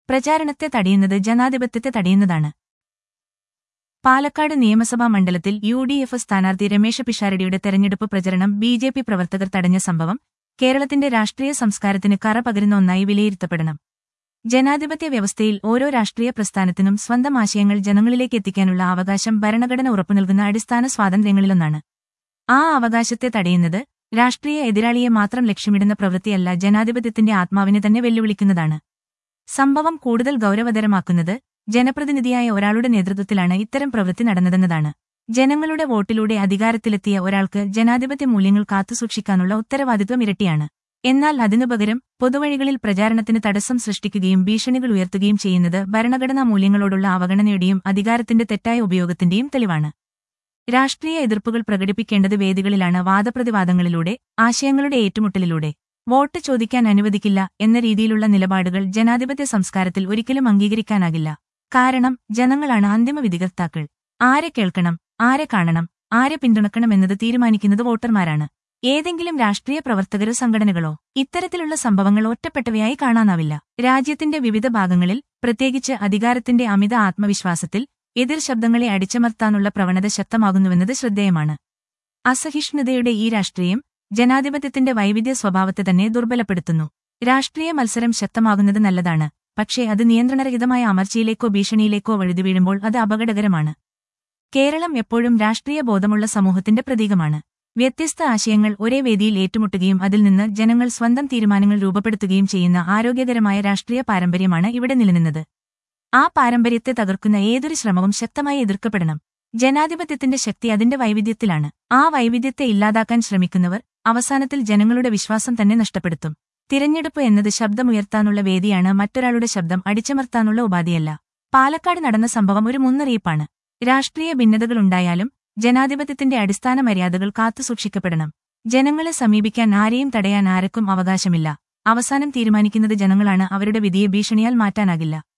പ്രചാരണത്തെ തടയുന്നത് ജനാധിപത്യത്തെ തടയുന്നതാണ് പാലക്കാട് നിയമസഭാ മണ്ഡലത്തിൽ യു ഡി എഫ് സ്ഥാനാർത്ഥി രമേശ പിഷാരടിയുടെ തെരഞ്ഞെടുപ്പ് പ്രചരണം ബി ജെ പി പ്രവർത്തകർ തടഞ്ഞ സംഭവം കേരളത്തിന്റെ രാഷ്ട്രീയ സംസ്കാരത്തിന് കറ പകരുന്ന ഒന്നായി വിലയിരുത്തപ്പെടണം ജനാധിപത്യ വ്യവസ്ഥയിൽ ഓരോ രാഷ്ട്രീയ പ്രസ്ഥാനത്തിനും സ്വന്തം ആശയങ്ങൾ ജനങ്ങളിലേക്ക് എത്തിക്കാനുള്ള അവകാശം ഭരണഘടന ഉറപ്പുനൽകുന്ന അടിസ്ഥാന സ്വാതന്ത്ര്യങ്ങളിലൊന്നാണ് ആ അവകാശത്തെ തടയുന്നത് രാഷ്ട്രീയ എതിരാളിയെ മാത്രം ലക്ഷ്യമിടുന്ന പ്രവൃത്തിയല്ല ജനാധിപത്യത്തിന്റെ ആത്മാവിനെ തന്നെ വെല്ലുവിളിക്കുന്നതാണ് സംഭവം കൂടുതൽ ഗൗരവതരമാക്കുന്നത് ജനപ്രതിനിധിയായ ഒരാളുടെ നേതൃത്വത്തിലാണ് ഇത്തരം പ്രവൃത്തി നടന്നതെന്നതാണ് ജനങ്ങളുടെ വോട്ടിലൂടെ അധികാരത്തിലെത്തിയ ഒരാൾക്ക് ജനാധിപത്യ മൂല്യങ്ങൾ കാത്തുസൂക്ഷിക്കാനുള്ള ഉത്തരവാദിത്വം ഇരട്ടിയാണ് എന്നാൽ അതിനുപകരം പൊതുവഴികളിൽ പ്രചാരണത്തിന് തടസ്സം സൃഷ്ടിക്കുകയും ഭീഷണികൾ ഉയർത്തുകയും ചെയ്യുന്നത് ഭരണഘടനാ മൂല്യങ്ങളോടുള്ള അവഗണനയുടെയും അധികാരത്തിന്റെ തെറ്റായ ഉപയോഗത്തിന്റെയും തെളിവാണ് രാഷ്ട്രീയ എതിർപ്പുകൾ പ്രകടിപ്പിക്കേണ്ടത് വേദികളിലാണ് വാദപ്രതിവാദങ്ങളിലൂടെ ആശയങ്ങളുടെ ഏറ്റുമുട്ടലിലൂടെ വോട്ട് ചോദിക്കാൻ അനുവദിക്കില്ല എന്ന രീതിയിലുള്ള നിലപാടുകൾ ജനാധിപത്യ സംസ്കാരത്തിൽ ഒരിക്കലും അംഗീകരിക്കാനാകില്ല കാരണം ജനങ്ങളാണ് അന്തിമ വിധികർത്താക്കൾ ആരെ കേൾക്കണം ആരെ കാണണം ആരെ പിന്തുണക്കണം എന്നത് തീരുമാനിക്കുന്നത് വോട്ടർമാരാണ് ഏതെങ്കിലും രാഷ്ട്രീയ പ്രവർത്തകരോ സംഘടനകളോ ഇത്തരത്തിലുള്ള സംഭവങ്ങൾ ഒറ്റപ്പെട്ടവയായി കാണാനാവില്ല രാജ്യത്തിന്റെ വിവിധ ഭാഗങ്ങളിൽ പ്രത്യേകിച്ച് അധികാരത്തിന്റെ അമിത ആത്മവിശ്വാസത്തിൽ എതിർ ശബ്ദങ്ങളെ അടിച്ചമർത്താനുള്ള പ്രവണത ശക്തമാകുന്നുവെന്നത് ശ്രദ്ധേയമാണ് അസഹിഷ്ണുതയുടെ ഈ രാഷ്ട്രീയം ജനാധിപത്യത്തിന്റെ വൈവിധ്യ സ്വഭാവത്തെ തന്നെ ദുർബലപ്പെടുത്തുന്നു രാഷ്ട്രീയ മത്സരം ശക്തമാകുന്നത് നല്ലതാണ് പക്ഷേ അത് നിയന്ത്രണരഹിതമായ അമർച്ചയിലേക്കോ ഭീഷണിയിലേക്കോ വഴുതി വീഴുമ്പോൾ അത് അപകടകരമാണ് കേരളം എപ്പോഴും രാഷ്ട്രീയ ബോധമുള്ള സമൂഹത്തിന്റെ പ്രതീകമാണ് വ്യത്യസ്ത ആശയങ്ങൾ ഒരേ വേദിയിൽ ഏറ്റുമുട്ടുകയും അതിൽ നിന്ന് ജനങ്ങൾ സ്വന്തം തീരുമാനങ്ങൾ രൂപപ്പെടുത്തുകയും ചെയ്യുന്ന ആരോഗ്യകരമായ രാഷ്ട്രീയ പാരമ്പര്യമാണ് ഇവിടെ നിലനിന്നത് ആ പാരമ്പര്യത്തെ തകർക്കുന്ന ഏതൊരു ശ്രമവും ശക്തമായി എതിർക്കപ്പെടണം ജനാധിപത്യത്തിന്റെ ശക്തി അതിന്റെ വൈവിധ്യത്തിലാണ് ആ വൈവിധ്യത്തെ ഇല്ലാതാക്കാൻ ശ്രമിക്കുന്നവർ അവസാനത്തിൽ ജനങ്ങളുടെ വിശ്വാസം തന്നെ നഷ്ടപ്പെടുത്തും തിരഞ്ഞെടുപ്പ് എന്നത് ശബ്ദമുയർത്താനുള്ള വേദിയാണ് മറ്റൊരാളുടെ ശബ്ദം അടിച്ചമർത്താനുള്ള ഉപാധിയല്ല പാലക്കാട് നടന്ന സംഭവം ഒരു മുന്നറിയിപ്പാണ് രാഷ്ട്രീയ ഭിന്നതകളുണ്ടായാലും ജനാധിപത്യത്തിന്റെ അടിസ്ഥാന മര്യാദകൾ കാത്തുസൂക്ഷിക്കപ്പെടണം ജനങ്ങളെ സമീപിക്കാൻ ആരെയും തടയാൻ ആർക്കും അവകാശമില്ല അവസാനം തീരുമാനിക്കുന്നത് ജനങ്ങളാണ് അവരുടെ വിധിയെ ഭീഷണിയാൽ മാറ്റാനാകില്ല